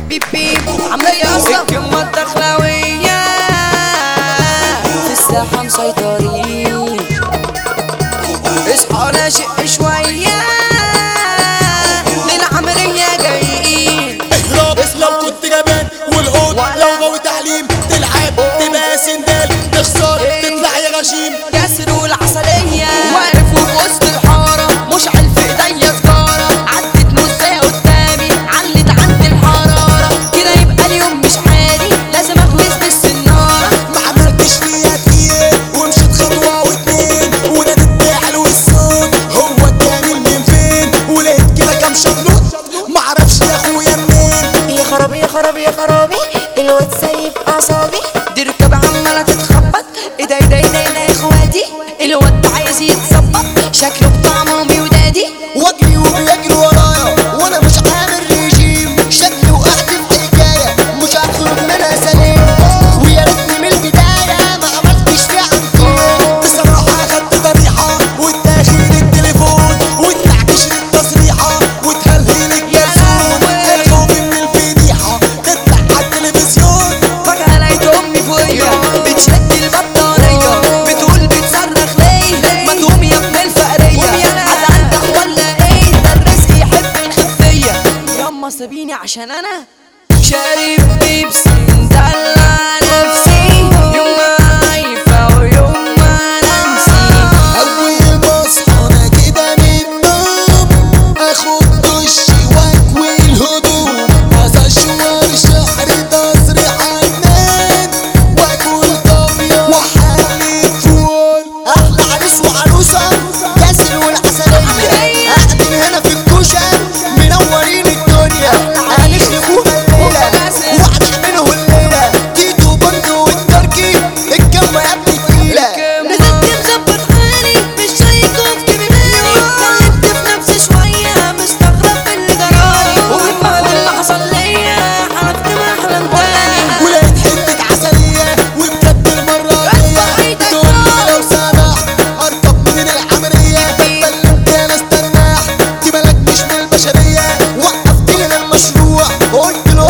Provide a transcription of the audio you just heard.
بيب بيب عامله ايه يا اسطى الكمه الدخلاويه في الساحه مسيطرين اصحى ناشئ شويه للعمليه جايين اهرب لو كنت جبان والقوت لو غاوي تعليم تلعب تبقى سندال تخسر تطلع يا غشيم كسر والعسلية واقف في وسط الحارة مش عارف ايديا سجارة عدت نصها قدامي علت عندي الحرارة كده يبقى اليوم مش عادي لازم اغمس بالسنارة ما عملتش فيها كتير ومشيت خطوة واتنين وناديت بعلو الصوت هو الجميل من فين ولقيت كده كام شغلوط معرفش يا اخويا منين يا خرابي يا خرابي يا خرابي الواد سايب اعصابي دي ركاب عمالة تتخبط ايه ده ايه ده ايه ده ايه ده يا اخواتي الواد عايز يتظبط شكله بتاع مامي ودادي واجري وبيجري ورايا وانا مش عامل ريجيم شكلي وقعت في حكايه مش هخرج منها سليم ويا ريتني من البدايه ما عملتش فيها عنفين بصراحه اخدت طريحه واتاخد التليفون واتنعكشت التصريحه واتهلهل الجرسون انا خوفي من الفضيحه تطلع على التلفزيون فجأة لقيت امي فوقيا بتشد البطارية بتقول بتصرخ ليه ما تقوم يا ابن الفقرية عزعلتك ولا ايه ده الرزق يحب الخفية ياما سابيني عشان انا شارب بيبسي مدلع نفسي يوم ما عايفة ويوم ما نمسي اول ما اصحى انا كده من النوم اخد دش واكوي الهدوم اشوار شعري تسريح عنان واكل طابيه واحلي فول احلى عريس وعروسه ياسر والعسليه قاعدين هنا في الكوشه منورين الدنيا هنخربوها الليله وهنعمله الليله تيتو بندو والتركي الجو يا ابني تقيله نزلت مظبط حالي مش شايفه في جبالي اتكلمت في نفسي شوية مستغرب باللي جرالي ومن بعد اللي حصل ليا حلفت ما احلم تاني ولقيت حتة عسلية وبجد المرة دي تقول لي لو سمحت اركب من العملية اتكلمت انا استناح دي مالك مش من البشرية وقفت لنا المشروع قلت له